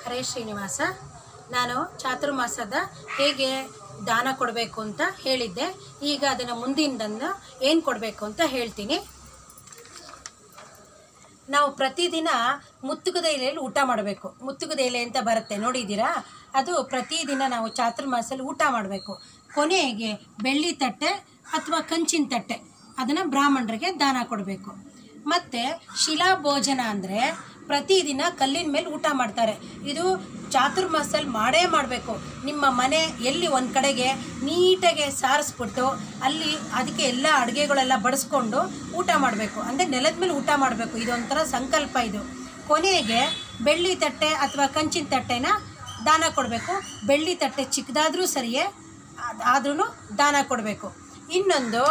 ಹರೇ ಶ್ರೀನಿವಾಸ ನಾನು ಚಾತುರ್ಮಾಸದ ಹೇಗೆ ದಾನ ಕೊಡಬೇಕು ಅಂತ ಹೇಳಿದ್ದೆ ಈಗ ಅದನ್ನು ಮುಂದಿನದನ್ನು ಏನು ಕೊಡಬೇಕು ಅಂತ ಹೇಳ್ತೀನಿ ನಾವು ಪ್ರತಿದಿನ ಮುತ್ತುಗದ ಎಲೆಯಲ್ಲಿ ಊಟ ಮಾಡಬೇಕು ಮುತ್ತುಗದ ಎಲೆ ಅಂತ ಬರುತ್ತೆ ನೋಡಿದ್ದೀರಾ ಅದು ಪ್ರತಿದಿನ ನಾವು ಚಾತುರ್ಮಾಸಲ್ಲಿ ಊಟ ಮಾಡಬೇಕು ಕೊನೆಗೆ ಬೆಳ್ಳಿ ತಟ್ಟೆ ಅಥವಾ ಕಂಚಿನ ತಟ್ಟೆ ಅದನ್ನು ಬ್ರಾಹ್ಮಣರಿಗೆ ದಾನ ಕೊಡಬೇಕು ಮತ್ತು ಶಿಲಾ ಭೋಜನ ಅಂದರೆ ಪ್ರತಿದಿನ ಕಲ್ಲಿನ ಮೇಲೆ ಊಟ ಮಾಡ್ತಾರೆ ಇದು ಚಾತುರ್ಮಾಸಲ್ಲಿ ಮಾಡೇ ಮಾಡಬೇಕು ನಿಮ್ಮ ಮನೆ ಎಲ್ಲಿ ಒಂದು ಕಡೆಗೆ ನೀಟಾಗಿ ಸಾರಿಸ್ಬಿಟ್ಟು ಅಲ್ಲಿ ಅದಕ್ಕೆ ಎಲ್ಲ ಅಡುಗೆಗಳೆಲ್ಲ ಬಡಿಸ್ಕೊಂಡು ಊಟ ಮಾಡಬೇಕು ಅಂದರೆ ನೆಲದ ಮೇಲೆ ಊಟ ಮಾಡಬೇಕು ಇದೊಂಥರ ಸಂಕಲ್ಪ ಇದು ಕೊನೆಗೆ ಬೆಳ್ಳಿ ತಟ್ಟೆ ಅಥವಾ ಕಂಚಿನ ತಟ್ಟೆನ ದಾನ ಕೊಡಬೇಕು ಬೆಳ್ಳಿ ತಟ್ಟೆ ಚಿಕ್ಕದಾದರೂ ಸರಿಯೇ ಆದ್ರೂ ದಾನ ಕೊಡಬೇಕು ಇನ್ನೊಂದು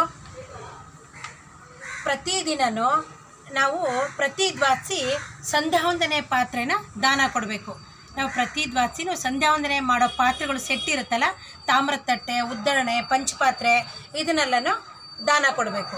ಪ್ರತಿದಿನನೂ ನಾವು ಪ್ರತಿ ದ್ವಾಸಿ ಸಂಧ್ಯಾವಂದನೆ ಪಾತ್ರೆನ ದಾನ ಕೊಡಬೇಕು ನಾವು ಪ್ರತಿ ದ್ವಾಸಿನೂ ಸಂಧ್ಯಾವಂದನೆ ಮಾಡೋ ಪಾತ್ರೆಗಳು ಸೆಟ್ ಇರುತ್ತಲ್ಲ ತಾಮ್ರದ ತಟ್ಟೆ ಉದ್ದರಣೆ ಪಂಚಪಾತ್ರೆ ಇದನ್ನೆಲ್ಲನೂ ದಾನ ಕೊಡಬೇಕು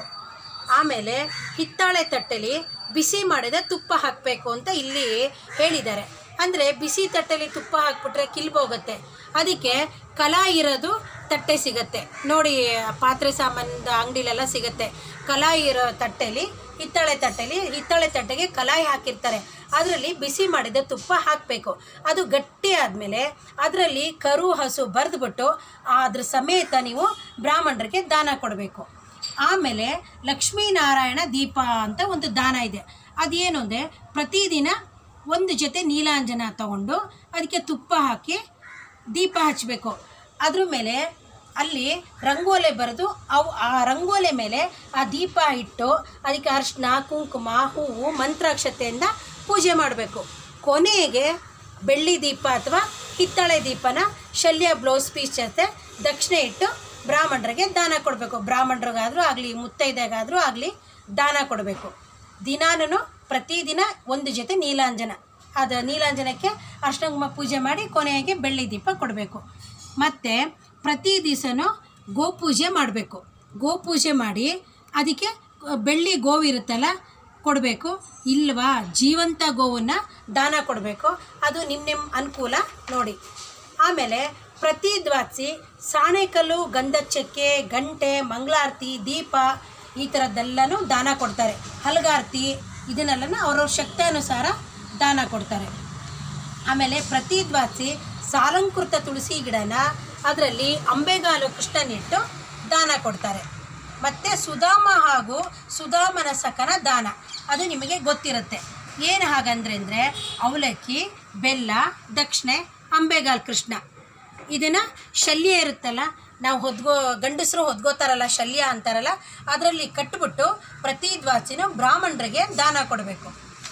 ಆಮೇಲೆ ಹಿತ್ತಾಳೆ ತಟ್ಟೆಲಿ ಬಿಸಿ ಮಾಡಿದ ತುಪ್ಪ ಹಾಕಬೇಕು ಅಂತ ಇಲ್ಲಿ ಹೇಳಿದ್ದಾರೆ ಅಂದರೆ ಬಿಸಿ ತಟ್ಟೆಲಿ ತುಪ್ಪ ಹಾಕ್ಬಿಟ್ರೆ ಕಿಲ್ಬೋಗುತ್ತೆ ಅದಕ್ಕೆ ಕಲಾ ಇರೋದು ತಟ್ಟೆ ಸಿಗತ್ತೆ ನೋಡಿ ಪಾತ್ರೆ ಸಾಮಾನ್ದ ಅಂಗಡಿಲೆಲ್ಲ ಸಿಗತ್ತೆ ಕಲಾಯಿ ಇರೋ ತಟ್ಟೆಲಿ ಹಿತ್ತಾಳೆ ತಟ್ಟೆಲಿ ಹಿತ್ತಾಳೆ ತಟ್ಟೆಗೆ ಕಲಾಯಿ ಹಾಕಿರ್ತಾರೆ ಅದರಲ್ಲಿ ಬಿಸಿ ಮಾಡಿದ ತುಪ್ಪ ಹಾಕಬೇಕು ಅದು ಗಟ್ಟಿ ಆದಮೇಲೆ ಅದರಲ್ಲಿ ಕರು ಹಸು ಬರೆದ್ಬಿಟ್ಟು ಅದ್ರ ಸಮೇತ ನೀವು ಬ್ರಾಹ್ಮಣರಿಗೆ ದಾನ ಕೊಡಬೇಕು ಆಮೇಲೆ ಲಕ್ಷ್ಮೀನಾರಾಯಣ ದೀಪ ಅಂತ ಒಂದು ದಾನ ಇದೆ ಅದೇನು ಅಂದರೆ ಪ್ರತಿದಿನ ಒಂದು ಜೊತೆ ನೀಲಾಂಜನ ತಗೊಂಡು ಅದಕ್ಕೆ ತುಪ್ಪ ಹಾಕಿ ದೀಪ ಹಚ್ಚಬೇಕು ಅದ್ರ ಮೇಲೆ ಅಲ್ಲಿ ರಂಗೋಲೆ ಬರೆದು ಅವು ಆ ರಂಗೋಲೆ ಮೇಲೆ ಆ ದೀಪ ಇಟ್ಟು ಅದಕ್ಕೆ ಅರಿಶಿನ ಕುಂಕುಮ ಹೂವು ಮಂತ್ರಾಕ್ಷತೆಯಿಂದ ಪೂಜೆ ಮಾಡಬೇಕು ಕೊನೆಗೆ ಬೆಳ್ಳಿ ದೀಪ ಅಥವಾ ಹಿತ್ತಾಳೆ ದೀಪನ ಶಲ್ಯ ಬ್ಲೌಸ್ ಪೀಸ್ ಜೊತೆ ದಕ್ಷಿಣೆ ಇಟ್ಟು ಬ್ರಾಹ್ಮಣರಿಗೆ ದಾನ ಕೊಡಬೇಕು ಬ್ರಾಹ್ಮಣರಿಗಾದರೂ ಆಗಲಿ ಮುತ್ತೈದೆಗಾದರೂ ಆಗಲಿ ದಾನ ಕೊಡಬೇಕು ದಿನಾನು ಪ್ರತಿದಿನ ಒಂದು ಜೊತೆ ನೀಲಾಂಜನ ಅದು ನೀಲಾಂಜನಕ್ಕೆ ಅಷ್ಟಂಗಮ ಪೂಜೆ ಮಾಡಿ ಕೊನೆಗೆ ಬೆಳ್ಳಿ ದೀಪ ಕೊಡಬೇಕು ಮತ್ತು ಪ್ರತಿ ದಿವಸನೂ ಗೋಪೂಜೆ ಮಾಡಬೇಕು ಗೋಪೂಜೆ ಮಾಡಿ ಅದಕ್ಕೆ ಬೆಳ್ಳಿ ಗೋವು ಇರುತ್ತಲ್ಲ ಕೊಡಬೇಕು ಇಲ್ವಾ ಜೀವಂತ ಗೋವನ್ನು ದಾನ ಕೊಡಬೇಕು ಅದು ನಿಮ್ಮ ನಿಮ್ಮ ಅನುಕೂಲ ನೋಡಿ ಆಮೇಲೆ ಪ್ರತಿ ದ್ವಾಸಿ ಸಾಣೆಕಲ್ಲು ಗಂಧದ ಚಕ್ಕೆ ಗಂಟೆ ಮಂಗಳಾರತಿ ದೀಪ ಈ ಥರದ್ದೆಲ್ಲನೂ ದಾನ ಕೊಡ್ತಾರೆ ಹಲಗಾರತಿ ಇದನ್ನೆಲ್ಲನ ಅವ್ರವ್ರ ಶಕ್ತಾನುಸಾರ ದಾನ ಕೊಡ್ತಾರೆ ಆಮೇಲೆ ಪ್ರತಿ ದ್ವಾಸಿ ಸಾಲಂಕೃತ ತುಳಸಿ ಗಿಡನ ಅದರಲ್ಲಿ ಅಂಬೆಗಾಲು ಕೃಷ್ಣನಿಟ್ಟು ದಾನ ಕೊಡ್ತಾರೆ ಮತ್ತು ಸುಧಾಮ ಹಾಗೂ ಸುಧಾಮನ ಸಕನ ದಾನ ಅದು ನಿಮಗೆ ಗೊತ್ತಿರುತ್ತೆ ಏನು ಹಾಗಂದ್ರೆ ಅಂದರೆ ಅವಲಕ್ಕಿ ಬೆಲ್ಲ ದಕ್ಷಿಣೆ ಅಂಬೆಗಾಲ್ ಕೃಷ್ಣ ಇದನ್ನು ಶಲ್ಯ ಇರುತ್ತಲ್ಲ ನಾವು ಹೊದ್ಗೋ ಗಂಡಸರು ಹೊದ್ಕೋತಾರಲ್ಲ ಶಲ್ಯ ಅಂತಾರಲ್ಲ ಅದರಲ್ಲಿ ಕಟ್ಬಿಟ್ಟು ಪ್ರತಿ ದ್ವಾಸಿನೂ ಬ್ರಾಹ್ಮಣರಿಗೆ ದಾನ ಕೊಡಬೇಕು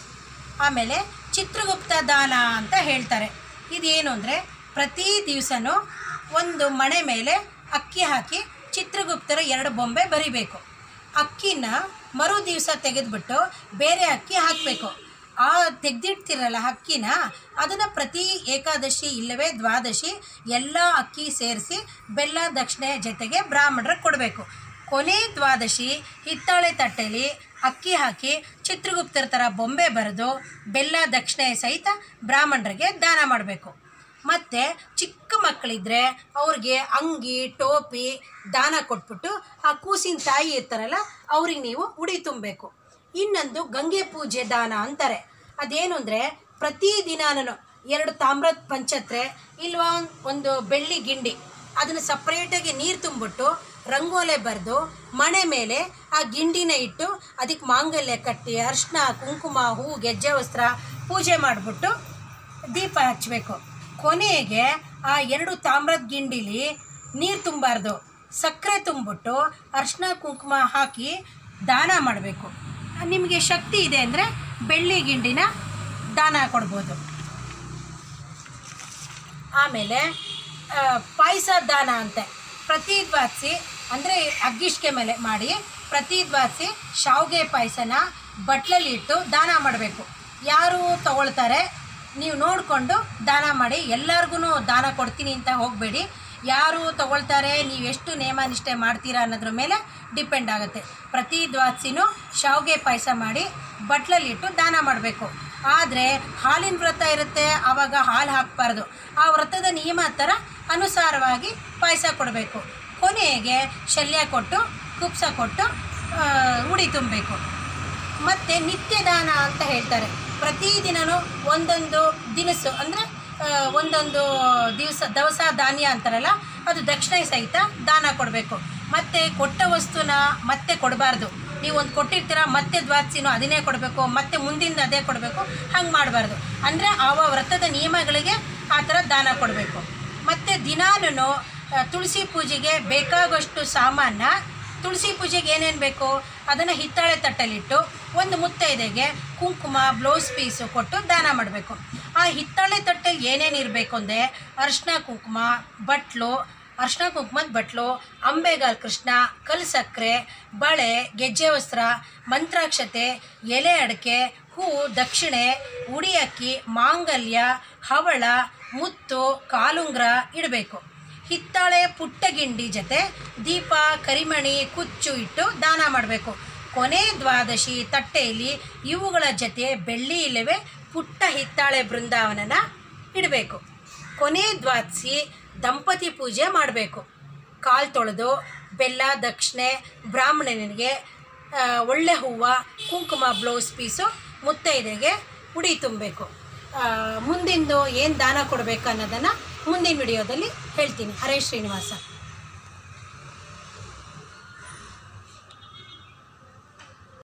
ಆಮೇಲೆ ಚಿತ್ರಗುಪ್ತ ದಾನ ಅಂತ ಹೇಳ್ತಾರೆ ಇದೇನು ಅಂದರೆ ಪ್ರತಿ ದಿವಸನೂ ಒಂದು ಮಣೆ ಮೇಲೆ ಅಕ್ಕಿ ಹಾಕಿ ಚಿತ್ರಗುಪ್ತರ ಎರಡು ಬೊಂಬೆ ಬರಿಬೇಕು ಅಕ್ಕಿನ ಮರು ದಿವಸ ತೆಗೆದುಬಿಟ್ಟು ಬೇರೆ ಅಕ್ಕಿ ಹಾಕಬೇಕು ಆ ತೆಗೆದಿಡ್ತಿರಲ್ಲ ಅಕ್ಕಿನ ಅದನ್ನು ಪ್ರತಿ ಏಕಾದಶಿ ಇಲ್ಲವೇ ದ್ವಾದಶಿ ಎಲ್ಲ ಅಕ್ಕಿ ಸೇರಿಸಿ ಬೆಲ್ಲ ದಕ್ಷಿಣೆ ಜೊತೆಗೆ ಬ್ರಾಹ್ಮಣರಿಗೆ ಕೊಡಬೇಕು ಕೊನೆ ದ್ವಾದಶಿ ಹಿತ್ತಾಳೆ ತಟ್ಟೆಲಿ ಅಕ್ಕಿ ಹಾಕಿ ಚಿತ್ರಗುಪ್ತರ ಥರ ಬೊಂಬೆ ಬರೆದು ಬೆಲ್ಲ ದಕ್ಷಿಣೆ ಸಹಿತ ಬ್ರಾಹ್ಮಣರಿಗೆ ದಾನ ಮಾಡಬೇಕು ಮತ್ತು ಚಿಕ್ಕ ಮಕ್ಕಳಿದ್ರೆ ಅವ್ರಿಗೆ ಅಂಗಿ ಟೋಪಿ ದಾನ ಕೊಟ್ಬಿಟ್ಟು ಆ ಕೂಸಿನ ತಾಯಿ ಇರ್ತಾರಲ್ಲ ಅವ್ರಿಗೆ ನೀವು ಉಡಿ ತುಂಬಬೇಕು ಇನ್ನೊಂದು ಗಂಗೆ ಪೂಜೆ ದಾನ ಅಂತಾರೆ ಅದೇನು ಅಂದರೆ ಪ್ರತಿದಿನಾನು ಎರಡು ತಾಮ್ರದ ಪಂಚತ್ರೆ ಇಲ್ವಾ ಒಂದು ಬೆಳ್ಳಿ ಗಿಂಡಿ ಅದನ್ನು ಸಪ್ರೇಟಾಗಿ ನೀರು ತುಂಬಿಟ್ಟು ರಂಗೋಲೆ ಬರೆದು ಮಣೆ ಮೇಲೆ ಆ ಗಿಂಡಿನ ಇಟ್ಟು ಅದಕ್ಕೆ ಮಾಂಗಲ್ಯ ಕಟ್ಟಿ ಅರ್ಶಿನ ಕುಂಕುಮ ಹೂ ಗೆಜ್ಜೆ ವಸ್ತ್ರ ಪೂಜೆ ಮಾಡಿಬಿಟ್ಟು ದೀಪ ಹಚ್ಚಬೇಕು ಕೊನೆಗೆ ಆ ಎರಡು ತಾಮ್ರದ ಗಿಂಡಿಲಿ ನೀರು ತುಂಬಾರ್ದು ಸಕ್ಕರೆ ತುಂಬಿಟ್ಟು ಅರ್ಶಿನ ಕುಂಕುಮ ಹಾಕಿ ದಾನ ಮಾಡಬೇಕು ನಿಮಗೆ ಶಕ್ತಿ ಇದೆ ಅಂದರೆ ಬೆಳ್ಳಿ ಗಿಂಡಿನ ದಾನ ಕೊಡ್ಬೋದು ಆಮೇಲೆ ಪಾಯಸ ದಾನ ಅಂತೆ ಪ್ರತಿ ದ್ವಾಸಿ ಅಂದರೆ ಅಗ್ಗಿಷ್ಕೆ ಮೇಲೆ ಮಾಡಿ ಪ್ರತಿ ದ್ವಾಸಿ ಶಾವಿಗೆ ಪಾಯಸನ ಬಟ್ಲಲ್ಲಿ ಇಟ್ಟು ದಾನ ಮಾಡಬೇಕು ಯಾರು ತಗೊಳ್ತಾರೆ ನೀವು ನೋಡಿಕೊಂಡು ದಾನ ಮಾಡಿ ಎಲ್ಲರಿಗೂ ದಾನ ಕೊಡ್ತೀನಿ ಅಂತ ಹೋಗಬೇಡಿ ಯಾರು ತಗೊಳ್ತಾರೆ ನೀವು ಎಷ್ಟು ನೇಮ ನಿಷ್ಠೆ ಮಾಡ್ತೀರಾ ಅನ್ನೋದ್ರ ಮೇಲೆ ಡಿಪೆಂಡ್ ಆಗುತ್ತೆ ಪ್ರತಿ ದ್ವಾಸಿನೂ ಶಾವಿಗೆ ಪಾಯಸ ಮಾಡಿ ಬಟ್ಲಲ್ಲಿಟ್ಟು ದಾನ ಮಾಡಬೇಕು ಆದರೆ ಹಾಲಿನ ವ್ರತ ಇರುತ್ತೆ ಆವಾಗ ಹಾಲು ಹಾಕಬಾರ್ದು ಆ ವ್ರತದ ನಿಯಮ ಥರ ಅನುಸಾರವಾಗಿ ಪಾಯಸ ಕೊಡಬೇಕು ಕೊನೆಗೆ ಶಲ್ಯ ಕೊಟ್ಟು ಕುಪ್ಸ ಕೊಟ್ಟು ಆ, ಉಡಿ ತುಂಬಬೇಕು ಮತ್ತು ನಿತ್ಯದಾನ ಅಂತ ಹೇಳ್ತಾರೆ ಪ್ರತಿದಿನವೂ ಒಂದೊಂದು ದಿನಸು ಅಂದರೆ ಒಂದೊಂದು ದಿವಸ ದವಸ ಧಾನ್ಯ ಅಂತಾರಲ್ಲ ಅದು ದಕ್ಷಿಣೆ ಸಹಿತ ದಾನ ಕೊಡಬೇಕು ಮತ್ತು ಕೊಟ್ಟ ವಸ್ತುನ ಮತ್ತೆ ಕೊಡಬಾರ್ದು ನೀವು ಒಂದು ಕೊಟ್ಟಿರ್ತೀರ ಮತ್ತೆ ದ್ವಾದಸಿನೂ ಅದನ್ನೇ ಕೊಡಬೇಕು ಮತ್ತೆ ಮುಂದಿಂದ ಅದೇ ಕೊಡಬೇಕು ಹಂಗೆ ಮಾಡಬಾರ್ದು ಅಂದರೆ ಆವ ವ್ರತದ ನಿಯಮಗಳಿಗೆ ಆ ಥರ ದಾನ ಕೊಡಬೇಕು ಮತ್ತು ದಿನಾನು ತುಳಸಿ ಪೂಜೆಗೆ ಬೇಕಾಗುವಷ್ಟು ಸಾಮಾನ ತುಳಸಿ ಪೂಜೆಗೆ ಏನೇನು ಬೇಕು ಅದನ್ನು ಹಿತ್ತಾಳೆ ತಟ್ಟಲಿಟ್ಟು ಒಂದು ಮುತ್ತೈದೆಗೆ ಕುಂಕುಮ ಬ್ಲೌಸ್ ಪೀಸು ಕೊಟ್ಟು ದಾನ ಮಾಡಬೇಕು ಆ ಹಿತ್ತಾಳೆ ತಟ್ಟಲ್ಲಿ ಏನೇನು ಇರಬೇಕು ಅಂದರೆ ಅರ್ಶಿನ ಕುಂಕುಮ ಬಟ್ಲು ಅರ್ಶಿನ ಕುಂಕುಮದ ಬಟ್ಲು ಅಂಬೆಗಾಲ್ ಕೃಷ್ಣ ಕಲ್ ಸಕ್ಕರೆ ಬಳೆ ಗೆಜ್ಜೆ ವಸ್ತ್ರ ಮಂತ್ರಾಕ್ಷತೆ ಎಲೆ ಅಡಿಕೆ ಹೂ ದಕ್ಷಿಣೆ ಉಡಿ ಅಕ್ಕಿ ಮಾಂಗಲ್ಯ ಹವಳ ಮುತ್ತು ಕಾಲುಂಗ್ರ ಇಡಬೇಕು ಹಿತ್ತಾಳೆ ಪುಟ್ಟ ಗಿಂಡಿ ಜೊತೆ ದೀಪ ಕರಿಮಣಿ ಕುಚ್ಚು ಇಟ್ಟು ದಾನ ಮಾಡಬೇಕು ಕೊನೆ ದ್ವಾದಶಿ ತಟ್ಟೆಯಲ್ಲಿ ಇವುಗಳ ಜೊತೆ ಬೆಳ್ಳಿ ಇಲ್ಲವೇ ಪುಟ್ಟ ಹಿತ್ತಾಳೆ ಬೃಂದಾವನನ ಇಡಬೇಕು ಕೊನೆ ದ್ವಾದಶಿ ದಂಪತಿ ಪೂಜೆ ಮಾಡಬೇಕು ಕಾಲು ತೊಳೆದು ಬೆಲ್ಲ ದಕ್ಷಿಣೆ ಬ್ರಾಹ್ಮಣನಿಗೆ ಆ, ಒಳ್ಳೆ ಹೂವು ಕುಂಕುಮ ಬ್ಲೌಸ್ ಪೀಸು ಮುತ್ತೈದೆಗೆ ಉಡಿ ತುಂಬಬೇಕು ಮುಂದಿಂದು ಏನು ದಾನ ಕೊಡಬೇಕು ಅನ್ನೋದನ್ನು ಮುಂದಿನ ವಿಡಿಯೋದಲ್ಲಿ ಹೇಳ್ತೀನಿ ಹರೇ ಶ್ರೀನಿವಾಸ